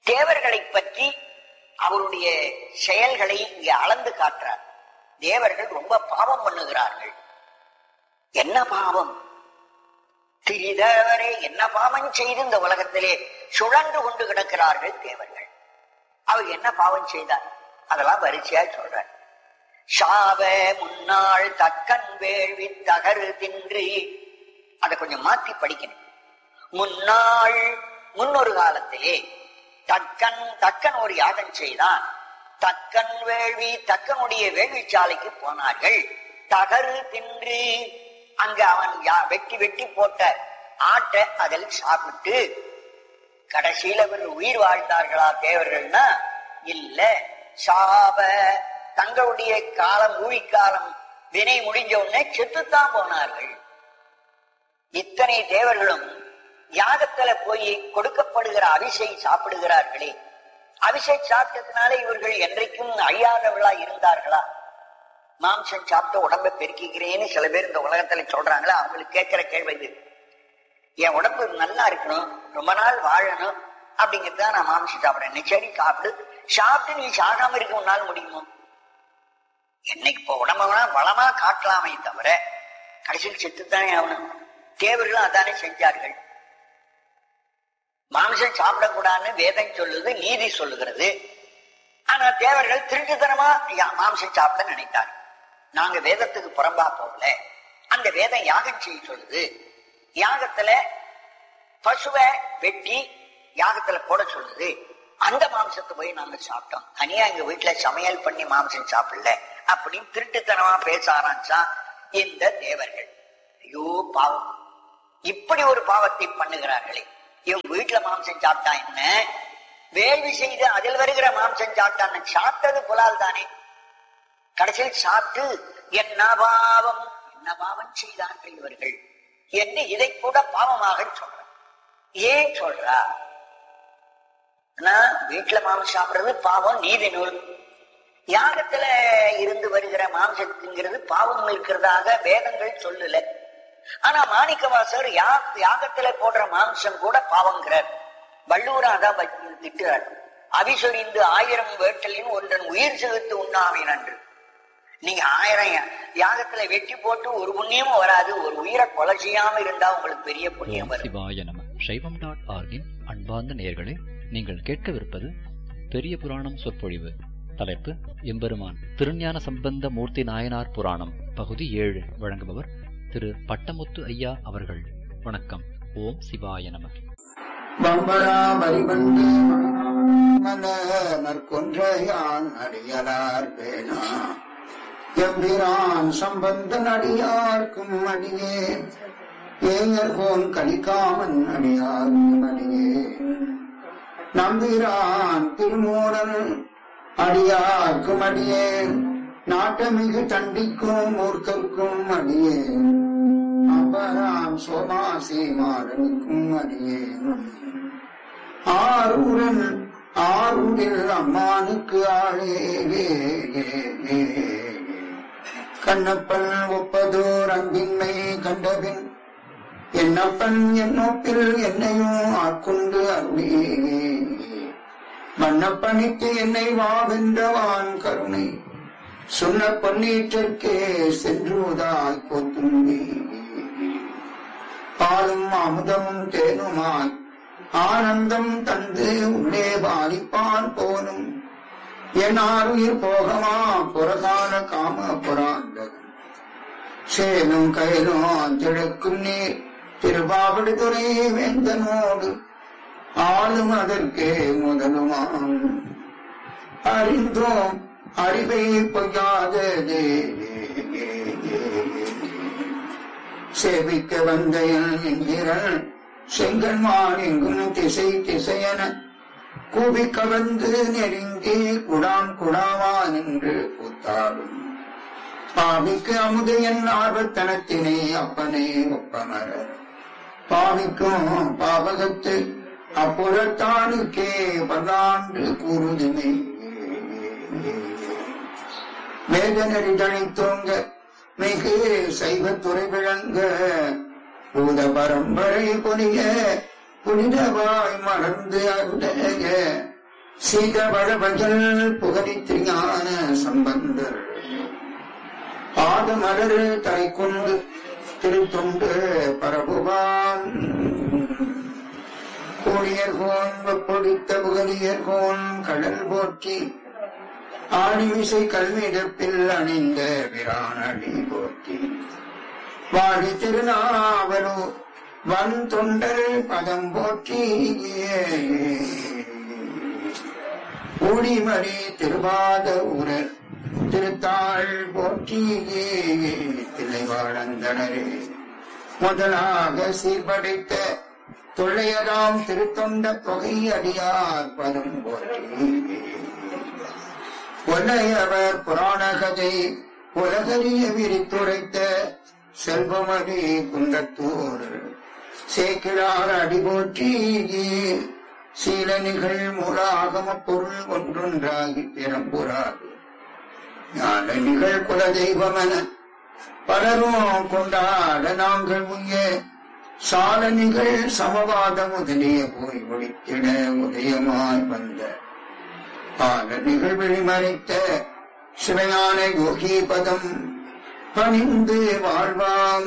தேவர்களை பற்றி அவருடைய செயல்களை இங்கே அளந்து காட்டுறார் தேவர்கள் ரொம்ப பாவம் பண்ணுகிறார்கள் என்ன பாவம் திரிதவரே என்ன பாவம் செய்து இந்த உலகத்திலே சுழன்று கொண்டு கிடக்கிறார்கள் தேவர்கள் அவர் என்ன பாவம் செய்தார் அதெல்லாம் வரிசையா சொல்றார் சாவ முன்னாள் தக்கன் வேள்வி தகரு தின்று அதை கொஞ்சம் மாத்தி படிக்கணும் முன்னாள் முன்னொரு காலத்திலே தக்கன் தக்கன் ஒரு யாகம் செய்தான் தக்கன் வேள்வி தக்கனுடைய வேள்விச்சாலைக்கு போனார்கள் தகரு தின்று அங்க அவன் யா- வெட்டி வெட்டி போட்ட ஆட்டை அதில் சாப்பிட்டு கடைசியில அவர் உயிர் வாழ்ந்தார்களா தேவர்கள்னா இல்ல சாப தங்களுடைய காலம் ஊழிக்காலம் வினை முடிஞ்ச உடனே செத்துத்தான் போனார்கள் இத்தனை தேவர்களும் யாகத்துல போய் கொடுக்கப்படுகிற அபிஷை சாப்பிடுகிறார்களே அபிஷை சாப்பிட்டதுனால இவர்கள் என்றைக்கும் அழியாதவர்களா இருந்தார்களா மாம்சம் சாப்பிட்டு உடம்பை பெருக்கிக்கிறேன்னு சில பேர் இந்த உலகத்துல சொல்றாங்களா அவங்களுக்கு கேட்கிற கேள்வி இது என் உடம்பு நல்லா இருக்கணும் ரொம்ப நாள் வாழணும் அப்படிங்கிறது தான் நான் மாமிசம் சாப்பிடுறேன் நீ சரி சாப்பிடு சாப்பிட்டு நீ சாகாம இருக்க உன்னால முடியுமோ என்னைக்கு இப்போ உடம்ப வேணா வளமா காட்டலாமே தவிர கடைசியில் செத்துத்தானே ஆகணும் தேவர்களும் அதானே செஞ்சார்கள் மாமிசம் சாப்பிடக்கூடாதுன்னு வேதம் சொல்லுது நீதி சொல்லுகிறது ஆனா தேவர்கள் திருட்டுத்தனமா யா- மாமிசம் சாப்பிட நினைத்தார் நாங்க வேதத்துக்கு புறம்பா போகல அந்த வேதம் யாகம் செய்ய சொல்லுது யாகத்துல பசுவை வெட்டி யாகத்துல போட சொல்லுது அந்த மாம்சத்தை போய் நாங்க சாப்பிட்டோம் தனியா எங்க வீட்டுல சமையல் பண்ணி மாம்சம் சாப்பிடல அப்படின்னு திருட்டுத்தனமா பேச ஆரம்பிச்சா இந்த தேவர்கள் ஐயோ பாவம் இப்படி ஒரு பாவத்தை பண்ணுகிறார்களே இவங்க வீட்டுல மாம்சம் சாப்பிட்டா என்ன வேள்வி செய்து அதில் வருகிற மாம்சம் சாப்பிட்டான்னு சாப்பிட்டது புலால் தானே கடைசியில் சாப்பிட்டு என்ன பாவம் என்ன பாவம் செய்தார்கள் இவர்கள் என்று இதை கூட பாவமாக சொல்ற ஏன் சொல்றா நான் வீட்டுல மாம்சம் சாப்பிடுறது பாவம் நீதி நூல் யாகத்துல இருந்து வருகிற மாம்சத்துங்கிறது பாவம் இருக்கிறதாக வேதங்கள் சொல்லல ஆனா மாணிக்கவாசர் யா யாகத்துல போடுற மாம்சம் கூட பாவங்கிறார் வள்ளுவரா அதான் வ- திட்டுறார் அவிசொரிந்து ஆயிரம் வேட்டலின் ஒன்றன் உயிர் செலுத்து உண்ணாமை நன்று நீங்க ஆயிரம் யா- யாகத்துல வெட்டி போட்டு ஒரு புண்ணியமும் வராது ஒரு உயிரை கொலை செய்யாம இருந்தா உங்களுக்கு பெரிய புண்ணியம் ஓம் வரும் சிவாய நம சைவம் டாட் ஆர்கின் அன்பார்ந்த நேயர்களே நீங்கள் கேட்கவிருப்பது பெரிய புராணம் சொற்பொழிவு தலைப்பு எம்பெருமான் திருஞான சம்பந்த மூர்த்தி நாயனார் புராணம் பகுதி ஏழு வழங்குபவர் திரு பட்டமுத்து ஐயா அவர்கள் வணக்கம் ஓம் சிவாய நம பம்பராமரிபண்டு மன நற்கொன்றையான் அடியலார் பேனா எம்பிரான் சம்பந்தன் அடியார்க்கும் அடியே ஏங்கர்கோன் கலிக்காமன் அடியார்க்கும் அடியே நம்பிரான் திருமூரன் அடியார்க்கும் அடியே நாட்டமிகு தண்டிக்கும் மூர்க்கர்க்கும் அடியே அம்பராம் சோமாசி மாறனுக்கும் அடியேன் ஆரூரன் ஆரூரில் அம்மானுக்கு ஆளே கண்ணப்பன் ஒப்பதோர் அன்பின்மை கண்டபின் என்னப்பன் என்னொப்பில் என்னையும் ஆட்கொண்டு அருளே மன்னப்பணிக்கு என்னை வாவென்றவான் கருணை சொன்ன பொன்னீற்றற்கே சென்றுவதாய் போத்தும்பி பாலும் அமுதமும் தேனுமாய் ஆனந்தம் தந்து உள்ளே பாலிப்பான் போலும் என் ஆறுயிர் போகமா புறகால காம புறாந்தகம் சேலும் கயலும் திழக்கும் நீர் திருவாவடுதுறை வேந்தனோடு ஆளும் அதற்கே முதலுமாம் அறிந்தோம் அறிவை பொய்யாததே சேவிக்க வந்தையன் என்கிறாள் செங்கன்மான் எங்கும் திசை திசையன கூவி கவர்ந்து நெருங்கி குடாம் குடாவான் என்று கூத்தாடும் பாவிக்கு அமுதையன் ஆர்வத்தனத்தினை அப்பனே ஒப்பமர பாவிக்கும் பாவகத்து அப்புறத்தானுக்கே பதாண்டு கூறுதுமே வேதனரி தழைத்தோங்க மிகு சைவத்துறை விளங்க பூத பரம்பரை பொலிய புனிதவாய் மறந்து அருடைய சீதவழவஜல் புகழித்து ஞான சம்பந்தர் ஆதமலர் தலை கொண்டு திருத்தொண்டு பரபுவான் கோழியர்கோன் வெப்பொடித்த புகழியர்கோன் கடல் போற்றி ஆணிமிசை கல்மிடப்பில் அணிந்த பிரானடி போற்றி வாழி திருநாவலோ வன் தொண்டர் பதம் போற்றி ஊடிமணி திருவாத ஊரர் திருத்தாள் போற்றி தில்லைவாழந்தனரே முதலாக சீர்படைத்த தொல்லையதாம் திருத்தொண்ட தொகை அடியார் பதம் போற்றி ஒல்லையவர் புராண கதை உலகறிய விரித்துரைத்த செல்வமணி குன்றத்தூர் சேக்கிழார் அடிபோற்றி சீல நிகழ் மூல ஆகம பொருள் ஒன்றொன்றாகி பிறம்புறாது ஞான நிகழ் குல தெய்வமென பலரும் கொண்டாட நாங்கள் உய்ய சால நிகழ் சமவாத முதலிய போய் ஒழித்திட உதயமாய் வந்த ஆல நிகழ்வெளி மறைத்த சிவஞான யோகி பதம் பணிந்து வாழ்வாம்